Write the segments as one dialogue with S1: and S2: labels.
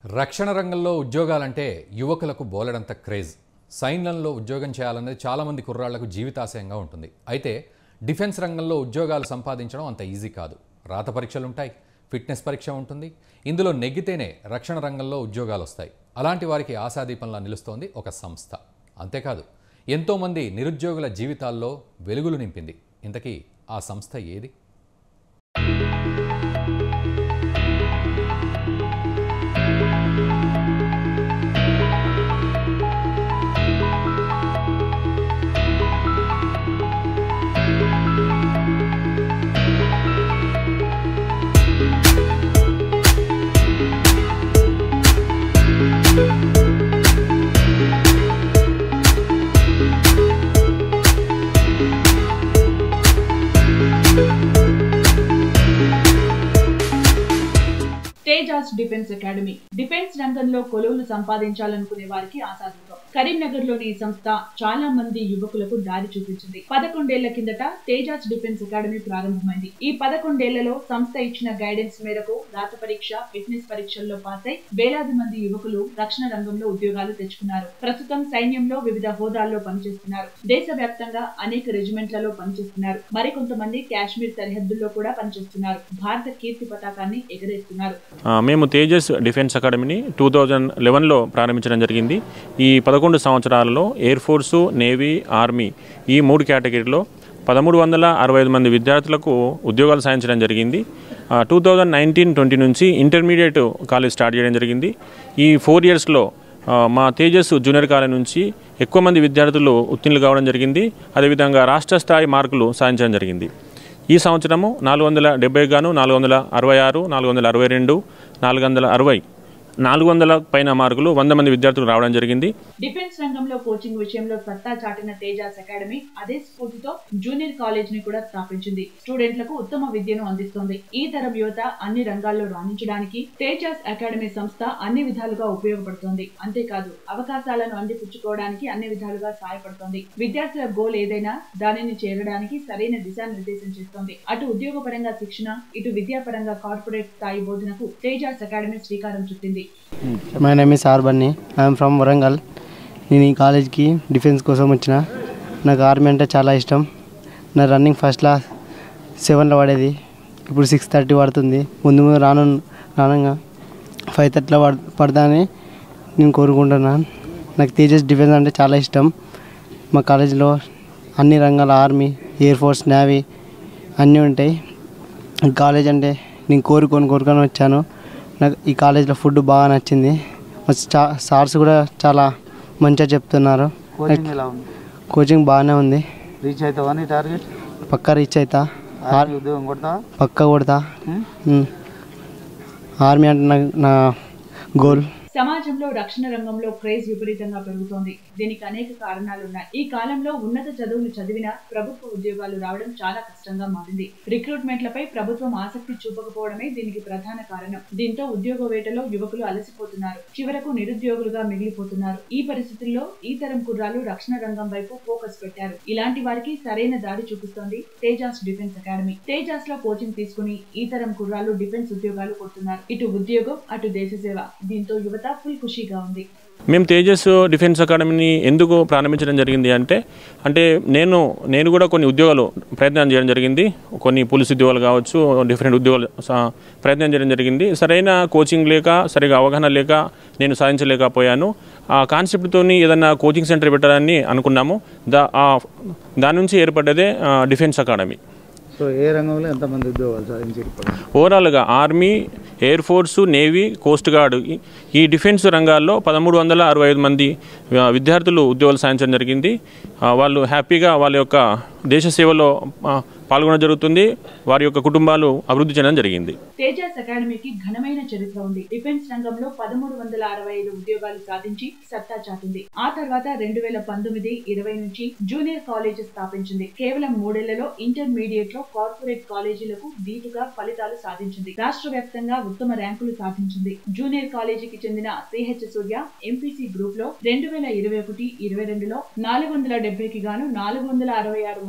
S1: రక్షణ రంగంలో ఉద్యోగాలంటే యువకులకు బోలెడంత క్రేజ్ సైన్యంలో ఉద్యోగం చేయాలనేది చాలామంది కుర్రాళ్లకు జీవితాశయంగా ఉంటుంది అయితే డిఫెన్స్ రంగంలో ఉద్యోగాలు సంపాదించడం అంత ఈజీ కాదు రాత పరీక్షలు ఉంటాయి ఫిట్నెస్ పరీక్ష ఉంటుంది ఇందులో నెగ్గితేనే రక్షణ రంగంలో ఉద్యోగాలు వస్తాయి అలాంటి వారికి ఆశాదీపంలా నిలుస్తోంది ఒక సంస్థ అంతేకాదు ఎంతోమంది నిరుద్యోగుల జీవితాల్లో వెలుగులు నింపింది ఇంతకీ ఆ సంస్థ ఏది
S2: తేజాస్ డిఫెన్స్ అకాడమీ డిఫెన్స్ రంగంలో కొలువులు సంపాదించాలనుకునే వారికి ఆశాదీపం కరీంనగర్ లోని ఈ సంస్థ చాలా మంది యువకులకు దారి చూపించింది పదకొండేళ్ల కిందట తేజాస్ డిఫెన్స్ అకాడమీ ప్రారంభమైంది ఈ పదకొండేళ్లలో సంస్థ ఇచ్చిన గైడెన్స్ మేరకు రాత పరీక్ష ఫిట్నెస్ పరీక్షల్లో పాస్ అయి వేలాది మంది యువకులు రక్షణ రంగంలో ఉద్యోగాలు తెచ్చుకున్నారు ప్రస్తుతం సైన్యంలో వివిధ హోదాల్లో పనిచేస్తున్నారు దేశవ్యాప్తంగా అనేక రెజిమెంట్లలో పనిచేస్తున్నారు మరికొంతమంది కాశ్మీర్ సరిహద్దుల్లో కూడా పనిచేస్తున్నారు భారత కీర్తి పతాకాన్ని ఎగరేస్తున్నారు
S3: ఆ, మేము తేజస్ డిఫెన్స్ అకాడమీని టూ థౌజండ్ లెవెన్లో ప్రారంభించడం జరిగింది ఈ పదకొండు సంవత్సరాలలో ఎయిర్ ఫోర్సు నేవీ ఆర్మీ ఈ మూడు కేటగిరీలో పదమూడు వందల అరవై ఐదు మంది విద్యార్థులకు ఉద్యోగాలు సాధించడం జరిగింది టూ థౌజండ్ నైన్టీన్ ట్వంటీ నుంచి ఇంటర్మీడియట్ కాలేజ్ స్టార్ట్ చేయడం జరిగింది ఈ ఫోర్ ఇయర్స్లో ఆ, మా తేజస్ జూనియర్ కాలేజ్ నుంచి ఎక్కువ మంది విద్యార్థులు ఉత్తీర్ణులు కావడం జరిగింది అదేవిధంగా రాష్ట్ర స్థాయి మార్కులు సాధించడం జరిగింది ఈ సంవత్సరము నాలుగు వందల డెబ్బై గాను నాలుగు వందల అరవై ఆరు నాలుగు వందల అరవై రెండు నాలుగు వందల అరవై నాలుగు వందల పైన మార్కులు వంద మంది విద్యార్థులు రావడం జరిగింది
S2: డిఫెన్స్ రంగంలో కోచింగ్ విషయంలో సత్తా చాటిన తేజాస్ అకాడమీ అదే స్ఫూర్తితో జూనియర్ కాలేజ్ ని కూడా స్థాపించింది స్టూడెంట్లకు ఉత్తమ విద్యను అందిస్తోంది ఈ తరం యువత అన్ని రంగాల్లో రాణించడానికి తేజాస్ అకాడమీ సంస్థ అన్ని విధాలుగా ఉపయోగపడుతోంది అంతేకాదు అవకాశాలను అందిపుచ్చుకోవడానికి అన్ని విధాలుగా సహాయపడుతోంది విద్యార్థుల గోల్ ఏదైనా దానిని చేరడానికి సరైన దిశానిర్దేశం చేస్తోంది అటు ఉద్యోగపరంగా శిక్షణ ఇటు విద్యాపరంగా కార్పొరేట్ స్థాయి బోధనకు తేజాస్ అకాడమీ శ్రీకారం చుట్టింది
S4: my name is R Bunny I'm from Warangal నేను ఈ కాలేజ్కి డిఫెన్స్ కోసం వచ్చిన నాకు ఆర్మీ అంటే చాలా ఇష్టం నా రన్నింగ్ ఫస్ట్ క్లాస్ సెవెన్లో పడేది ఇప్పుడు సిక్స్ థర్టీ పడుతుంది ముందు ముందు రాను రానంగా ఫైవ్ థర్టీలో పడ పడతానని నేను కోరుకుంటున్నాను నాకు తేజస్ డిఫెన్స్ అంటే చాలా ఇష్టం మా కాలేజీలో అన్ని రంగాల ఆర్మీ ఎయిర్ ఫోర్స్ నేవీ అన్నీ ఉంటాయి ఈ కాలేజ్ అంటే నేను కోరుకొని కోరుకొని వచ్చాను నాకు ఈ కాలేజ్లో ఫుడ్ బాగా నచ్చింది మా స్టా- సార్స్ కూడా చాలా మంచిగా చెప్తున్నారు
S5: కోచింగ్ ఎలా ఉంది
S4: కోచింగ్ బాగానే ఉంది
S5: రీచ్ అవుతావా నీ టార్గెట్
S4: పక్కా రీచ్ అవుతా
S5: ఆర్మీ ఉద్యోగం కొడతావా
S4: పక్కా కొడతా
S5: ఉమ్?
S4: ఉమ్. ఆర్మీ అంటే నా నా గోల్
S2: సమాజంలో రక్షణ రంగంలో క్రేజ్ విపరీతంగా పెరుగుతోంది దీనికి అనేక కారణాలున్నాయి ఈ కాలంలో ఉన్నత చదువులు చదివినా ప్రభుత్వ ఉద్యోగాలు రావడం చాలా కష్టంగా మారింది రిక్రూట్మెంట్లపై ప్రభుత్వం ఆసక్తి చూపకపోవడమే దీనికి ప్రధాన కారణం దీంతో ఉద్యోగ వేటలో యువకులు అలసిపోతున్నారు చివరకు నిరుద్యోగులుగా మిగిలిపోతున్నారు ఈ పరిస్థితుల్లో ఈ తరం కుర్రాలు రక్షణ రంగం వైపు ఫోకస్ పెట్టారు ఇలాంటి వారికి సరైన దారి చూపిస్తోంది తేజాస్ డిఫెన్స్ అకాడమీ తేజాస్ లో కోచింగ్ తీసుకుని ఈ తరం కుర్రాలు డిఫెన్స్ ఉద్యోగాలు కొడుతున్నారు ఇటు ఉద్యోగం అటు దేశ సేవ దీంతో యువత ఫుల్ ఖుషీగా ఉంది
S3: మేము తేజస్ డిఫెన్స్ అకాడమీని ఎందుకు ప్రారంభించడం జరిగింది అంటే అంటే నేను నేను కూడా కొన్ని ఉద్యోగాలు ప్రయత్నం చేయడం జరిగింది కొన్ని పోలీస్ ఉద్యోగాలు కావచ్చు డిఫరెంట్ ఉద్యోగాలు సా- ప్రయత్నం చేయడం జరిగింది సరైన కోచింగ్ లేక సరిగా అవగాహన లేక నేను సాధించలేకపోయాను ఆ కాన్సెప్ట్తోని ఏదైనా కోచింగ్ సెంటర్ పెట్టాలని అనుకున్నాము దా ఆ- దాని నుంచి ఏర్పడ్డదే ఆ, డిఫెన్స్ అకాడమీ
S5: సో ఏ రంగంలో ఎంతమంది ఉద్యోగాలు సాధించారు ఇప్పుడు
S3: ఓవరాల్గా army air force navy coast guard ఈ- ఈ డిఫెన్స్ రంగాల్లో పదమూడు వందల అరవై ఐదు మంది ఆ, విద్యార్థులు ఉద్యోగాలు సాధించడం జరిగింది ఆ, వాళ్ళు హ్యాపీగా వాళ్ళ యొక్క దేశ సేవలో ఆ, పాల్గొనడం జరుగుతుంది వారి యొక్క కుటుంబాలు అభివృద్ధి చెందడం జరిగింది
S2: తేజాస్ అకాడమీకి ఘనమైన చరిత్ర ఉంది డిఫెన్స్ రంగంలో పదమూడు వందల అరవై ఐదు ఉద్యోగాలు సాధించి సత్తా చాటింది ఆ తర్వాత రెండు వేల పంతొమ్మిది ఇరవై నుంచి జూనియర్ కాలేజ్ స్థాపించింది కేవలం మూడేళ్లలో ఇంటర్మీడియట్ లో కార్పొరేట్ కాలేజీలకు ధీటుగా ఫలితాలు సాధించింది రాష్ట్ర వ్యాప్తంగా ఉత్తమ ర్యాంకులు సాధించింది జూనియర్ కాలేజీకి చెందిన సిహెచ్ సూర్య ఎంపీసీ గ్రూప్ లో రెండు వేల ఇరవై ఒకటి ఇరవై రెండులో నాలుగు వందల డెబ్బైకి గాను నాలుగు వందల అరవై ఆరు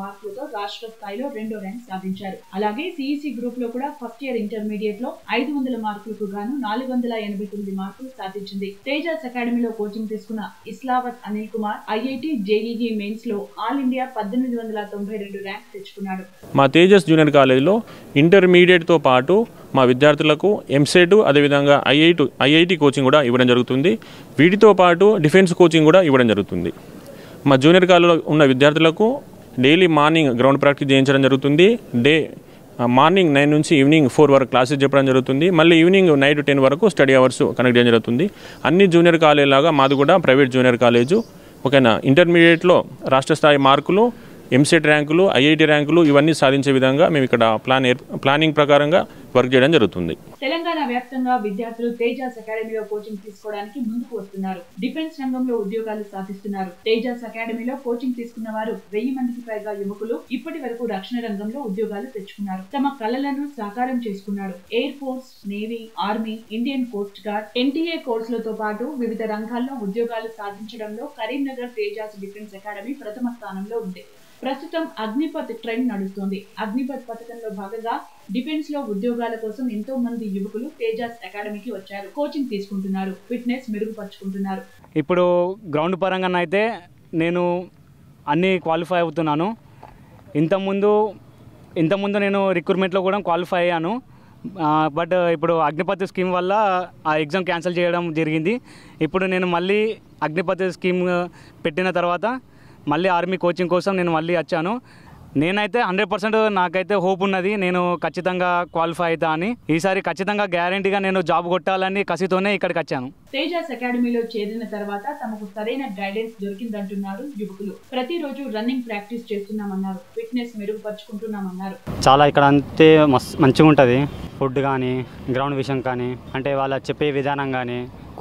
S2: మార్కులతో రాష్ట్ర స్థాయిలో రెండో ర్యాంక్ సాధించారు అలాగే సిఈసి గ్రూప్ లో కూడా ఫస్ట్ ఇయర్ ఇంటర్మీడియట్ లో ఐదు వందల మార్కులకు గాను నాలుగు వందల ఎనభై తొమ్మిది మార్కులు సాధించింది తేజాస్ అకాడమీలో కోచింగ్ తీసుకున్న Islavath Anil Kumar IIT JEE mains లో ఆల్ ఇండియా పద్దెనిమిది వందల తొంభై రెండు ర్యాంక్ తెచ్చుకున్నాడు
S3: మా తేజస్ జూనియర్ కాలేజీలో ఇంటర్మీడియట్తో పాటు మా విద్యార్థులకు ఎంసెట్ అదేవిధంగా ఐఐటి ఐఐటి కోచింగ్ కూడా ఇవ్వడం జరుగుతుంది వీటితో పాటు డిఫెన్స్ కోచింగ్ కూడా ఇవ్వడం జరుగుతుంది మా జూనియర్ కాలేజీలో ఉన్న విద్యార్థులకు డైలీ మార్నింగ్ గ్రౌండ్ ప్రాక్టీస్ చేయించడం జరుగుతుంది డే మార్నింగ్ నైన్ నుంచి ఈవినింగ్ ఫోర్ వరకు క్లాసెస్ చెప్పడం జరుగుతుంది మళ్ళీ ఈవినింగ్ నైట్ టెన్ వరకు స్టడీ అవర్స్ కనెక్ట్ చేయడం జరుగుతుంది అన్ని జూనియర్ కాలేజ్ లాగా మాది కూడా ప్రైవేట్ జూనియర్ కాలేజు ఓకేనా ఇంటర్మీడియట్లో రాష్ట్ర స్థాయి మార్కులు ఎంసెట్ ర్యాంకులు ఐఐటి ర్యాంకులు ఇవన్నీ సాధించే విధంగా మేము ఇక్కడ ప్లాన్ ఏర్- ప్లానింగ్ ప్రకారంగా వర్క్ చేయడం జరుగుతుంది
S2: తెలంగాణ వ్యాప్తంగా విద్యార్థులు తేజాస్ అకాడమీలో కోచింగ్ తీసుకోవడానికి ముందుకు వస్తున్నారు డిఫెన్స్ రంగంలో ఉద్యోగాలు సాధిస్తున్నారు తేజాస్ అకాడమీలో కోచింగ్ తీసుకున్న వారు వెయ్యి మందికి పైగా యువకులు ఇప్పటి వరకు రక్షణ రంగంలో ఉద్యోగాలు తెచ్చుకున్నారు తమ కలలను సాకారం చేసుకున్నారు air force navy army Indian coast guard NTA కోర్సులతో పాటు వివిధ రంగాల్లో ఉద్యోగాలు సాధించడంలో కరీంనగర్ తేజాస్ డిఫెన్స్ అకాడమీ ప్రథమ స్థానంలో ఉంది ప్రస్తుతం అగ్నిపథ్ ట్రెండ్ నడుస్తోంది అగ్నిపథ్ పథకంలో భాగంగా డిఫెన్స్ లో ఉద్యోగాల కోసం ఎంతో మంది యువకులు తేజాస్ అకాడమీకి వచ్చారు కోచింగ్ తీసుకుంటున్నారు ఫిట్నెస్ మెరుగుపరుచుకుంటున్నారు
S6: ఇప్పుడు గ్రౌండ్ పరంగా అయితే నేను అన్ని క్వాలిఫై అవుతున్నాను ఇంతకుముందు ఇంతకుముందు నేను రిక్రూట్మెంట్లో కూడా క్వాలిఫై అయ్యాను ఆ, బట్ ఇప్పుడు అగ్నిపథ్ స్కీమ్ వల్ల ఆ ఎగ్జామ్ క్యాన్సిల్ చేయడం జరిగింది ఇప్పుడు నేను మళ్ళీ అగ్నిపథ్ స్కీమ్ పెట్టిన తర్వాత మళ్ళీ ఆర్మీ కోచింగ్ కోసం నేను మళ్ళీ వచ్చాను నేనైతే హండ్రెడ్ పర్సెంట్ నాకైతే హోప్ ఉన్నది నేను ఖచ్చితంగా క్వాలిఫై అవుతా అని ఈసారి ఖచ్చితంగా గ్యారంటీగా నేను జాబ్ కొట్టాలని కసితోనే ఇక్కడికి వచ్చాను
S2: తేజాస్ అకాడమీలో చేరిన తర్వాత తమకు సరైన గైడెన్స్ దొరికిందంటున్నారు యువకులు ప్రతిరోజు రన్నింగ్ ప్రాక్టీస్ చేస్తున్నామన్నారు ఫిట్నెస్ మెరుగుపరుచుకుంటున్నామన్నారు
S7: చాలా ఇక్కడ అంతే మస్ మంచిగా ఉంటుంది ఫుడ్ కానీ గ్రౌండ్ విషయం కానీ అంటే వాళ్ళ చెప్పే విధానం కానీ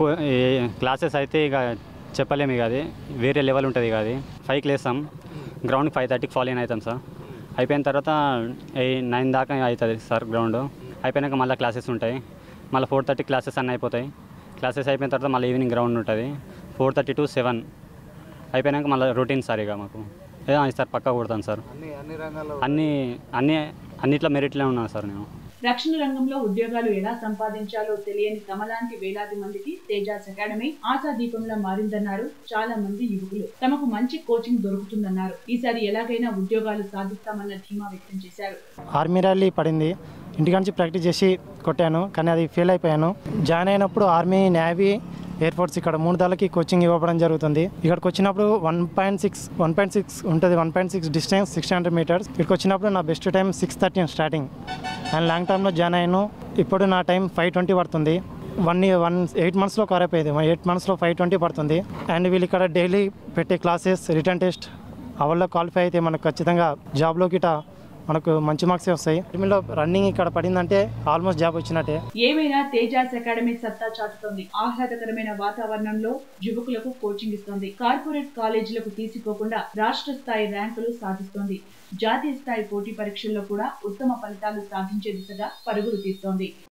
S7: క్లాసెస్ అయితే ఇక చెప్పలేము ఇక అది వేరే లెవెల్ ఉంటుంది ఇక అది ఫైవ్కి లేస్తాం గ్రౌండ్కి ఫైవ్ థర్టీకి ఫాలో ఇన్ అవుతాం సార్ అయిపోయిన తర్వాత ఎయి నైన్ దాకా అవుతుంది సార్ గ్రౌండ్ అయిపోయినాక మళ్ళీ క్లాసెస్ ఉంటాయి మళ్ళీ ఫోర్ థర్టీ క్లాసెస్ అన్నీ అయిపోతాయి క్లాసెస్ అయిపోయిన తర్వాత మళ్ళీ ఈవినింగ్ గ్రౌండ్ ఉంటుంది ఫోర్ థర్టీ టు సెవెన్ అయిపోయినాక మళ్ళీ రొటీన్ సార్ ఇక మాకు ఏ, సార్ పక్కా కొడతాను సార్
S5: అన్ని అన్ని రంగాల్లో
S7: అన్ని అన్ని అన్నిట్లో మెరిట్లో ఉన్నాను సార్ నేను
S2: రక్షణ రంగంలో ఉద్యోగాలు ఎలా సంపాదించాలో తెలియని తమలాంటి వేలాది మందికి తేజాస్ అకాడమీ ఆశాదీపంలా మారిందన్నారు చాలా మంది యువకులు తమకు మంచి కోచింగ్ దొరుకుతుందన్నారు ఈసారి ఎలాగైనా ఉద్యోగాలు సాధిస్తామన్న ధీమా వ్యక్తం చేశారు
S8: ఆర్మీ ర్యాలీ పడింది ఇంటికాంచి ప్రాక్టీస్ చేసి కొట్టాను కానీ అది ఫెయిల్ అయిపోయాను జాయిన్ అయినప్పుడు ఆర్మీ నేవీ ఎయిర్ ఫోర్స్ ఇక్కడ మూడు దాలకి కోచింగ్ ఇవ్వడం జరుగుతుంది ఇక్కడికి వచ్చినప్పుడు one point six one point six ఉంటుంది one point six distance six hundred metres ఇక్కడికి వచ్చినప్పుడు నా best time six thirty starting and long టర్మ్లో జాయిన్ అయ్యాను ఇప్పుడు నా టైం ఫైవ్ ట్వంటీ పడుతుంది వన్ ఇయర్ వన్ ఎయిట్ మంత్స్లో కవర్ అయిపోయింది ఎయిట్ మంత్స్లో ఫైవ్ ట్వంటీ పడుతుంది అండ్ వీళ్ళు ఇక్కడ డైలీ పెట్టే క్లాసెస్ రిటర్న్ టెస్ట్ అవల్లో క్వాలిఫై అయితే మనకు ఖచ్చితంగా జాబ్లో గిట మనకు మంచి మార్క్సే వస్తాయి ఆర్మీలో రన్నింగ్ ఇక్కడ పడిందంటే ఆల్మోస్ట్ జాబ్ వచ్చినట్టే
S2: ఏమైనా తేజాస్ అకాడమీ సత్తా చాటుతోంది ఆహ్లాదకరమైన వాతావరణంలో యువకులకు కోచింగ్ ఇస్తోంది కార్పొరేట్ కాలేజీలకు తీసిపోకుండా రాష్ట్ర స్థాయి ర్యాంకులు సాధిస్తోంది జాతీయ స్థాయి పోటీ పరీక్షల్లో కూడా ఉత్తమ ఫలితాలు సాధించే దిశగా పరుగులు తీస్తోంది